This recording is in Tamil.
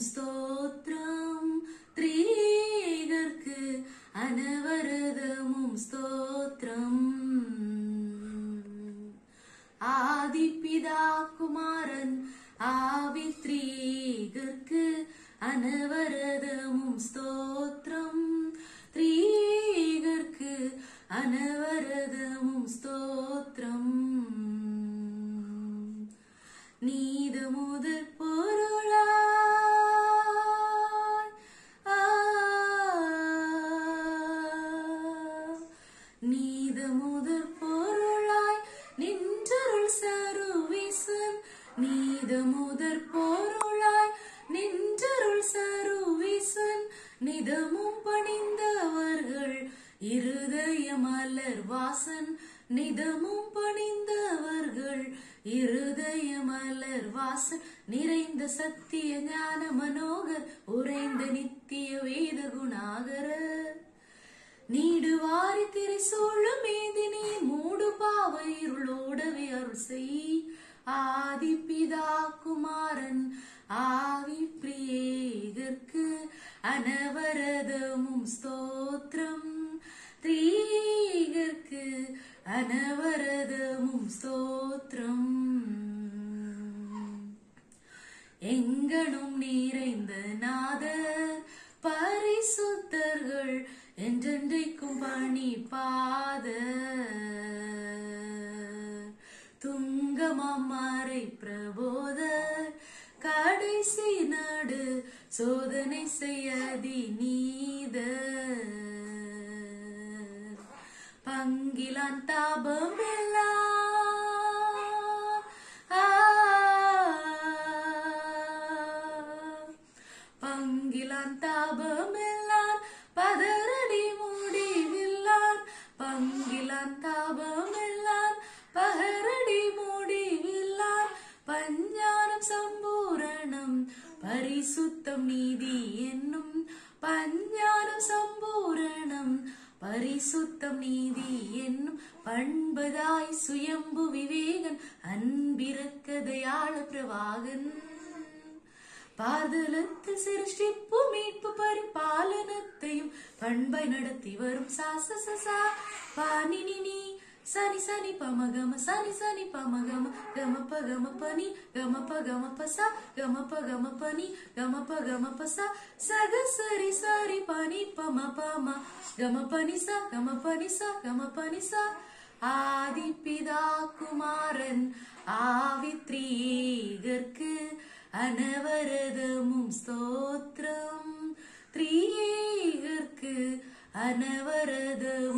ஸ்தோத்ரம் த்ரீகர்க்கு அனவரதமும் ஸ்தோத்ரம் ஆதிப்பிதா குமாரன் ஆவித்ரீகர்க்கு அனவரதமும் ஸ்தோத்ரம் த்ரீகர்க்கு அனவரதமும் ஸ்தோத்ரம் நீத முதற் பொருளாய் ஆ, நீத முதற் பொருளாய் நின்றருள் சருவிசன் நீத முதற் பொருளாய் நின்றருள் சருவிசன் நிதமும் பணிந்தவர்கள் இருதய மலர் வாசன் நிதமும் பணிந்தவர்கள் இருதய மலர் வாசன் நிறைந்த சத்திய ஞான மனோகர் உறைந்த நித்திய வேத குணாகரர் நீடுவாரி திரை சூழும் மேதினி மூடு பாவை இருளோடவே அருள் செய் ஆதிப்பிதா குமாரன் ஆவி பிரியேகர்க்கு அனவரதமும் ஸ்தோத்ரம் த்ரீகர்க்கு அனவரதமும் ஸ்தோத்ரம் எங்கனும் நிறைந்த நாதர் பரிசுத்தர்கள் என்றென்றைக்கும் பணி பாத துங்கமாமரை பிரபோதர் கடைசி நாடு சோதனை செய்யதி நீத பங்கிலான் தாபம் பங்கிலான் தாபமெல்லாம் பதறடி முடிவில்லான் பங்கிலான் தாபமெல்லாம் பகரடி முடிவில்லான் பஞ்ஞானம் சம்பூரணம் பரிசுத்தம் நீதி என்னும் பஞ்ஞானம் சம்பூரணம் பரிசுத்தம் நீதி என்னும் பண்பதாய் சுயம்பு விவேகன் அன்பிறக்கதையாள பிரவாகன் பாதலத்தில் சிருஷ்டிப்பு மீட்பு பரிபாலனத்தையும் பண்பை நடத்தி வரும் சாச சசா பானினி சனி சனி பமகம சனி சனி பமகம கமப கம பனி கமப கம பசா கமப கம பனி கமப கம பசா சக சரி சரி பனி பம பம கம பனி சா கம பனி சா கம பனி சா ஆதிப்பிதா குமாரன் ஆவித்ரீகர்க்கு அனவரதமும் ஸ்தோத்ரம் த்ரீகர்க்கு அனவரதமும்